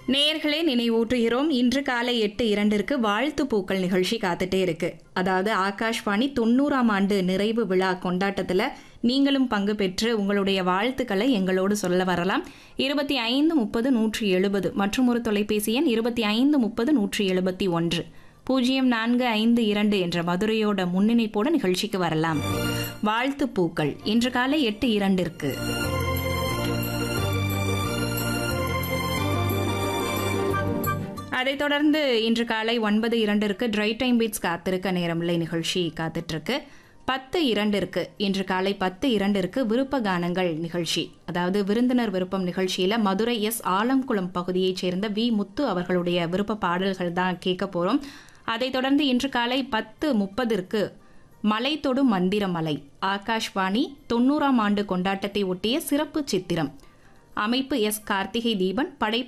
நேயர்களே நினைவூட்டுகிறோம் இன்று காலை எட்டு இரண்டிற்கு வாழ்த்து பூக்கள் நிகழ்ச்சி காத்துட்டே இருக்கு அதாவது ஆகாஷ்வாணி தொண்ணூறாம் ஆண்டு நிறைவு விழா கொண்டாட்டத்தில் நீங்களும் பங்கு பெற்று உங்களுடைய வாழ்த்துக்களை எங்களோடு சொல்ல வரலாம் இருபத்தி ஐந்து முப்பது நூற்றி எழுபது மற்றும் ஒரு தொலைபேசி எண் இருபத்தி ஐந்து முப்பது நூற்றி எழுபத்தி ஒன்று பூஜ்ஜியம் நான்கு ஐந்து இரண்டு என்ற மதுரையோட முன்னிணைப்போட நிகழ்ச்சிக்கு வரலாம் வாழ்த்து பூக்கள் இன்று காலை எட்டு இரண்டிற்கு அதைத் தொடர்ந்து இன்று காலை ஒன்பது இரண்டிற்கு ட்ரை டைம் பீட்ஸ் காத்திருக்க நேரமில்லை நிகழ்ச்சி காத்துட்ருக்கு பத்து இரண்டிற்கு இன்று காலை பத்து இரண்டிற்கு விருப்ப கானங்கள் நிகழ்ச்சி அதாவது விருந்தினர் விருப்பம் நிகழ்ச்சியில் மதுரை எஸ் ஆலம்குளம் பகுதியைச் சேர்ந்த வி முத்து அவர்களுடைய விருப்ப பாடல்கள் தான் கேட்க போகிறோம் அதைத் தொடர்ந்து இன்று காலை பத்து முப்பதிற்கு மலை தொடும் மந்திரமலை ஆகாஷ்வாணி தொண்ணூறாம் ஆண்டு கொண்டாட்டத்தை ஒட்டிய சிறப்பு சித்திரம் அமைப்பு எஸ் கார்த்திகை தீபன் படைப்பு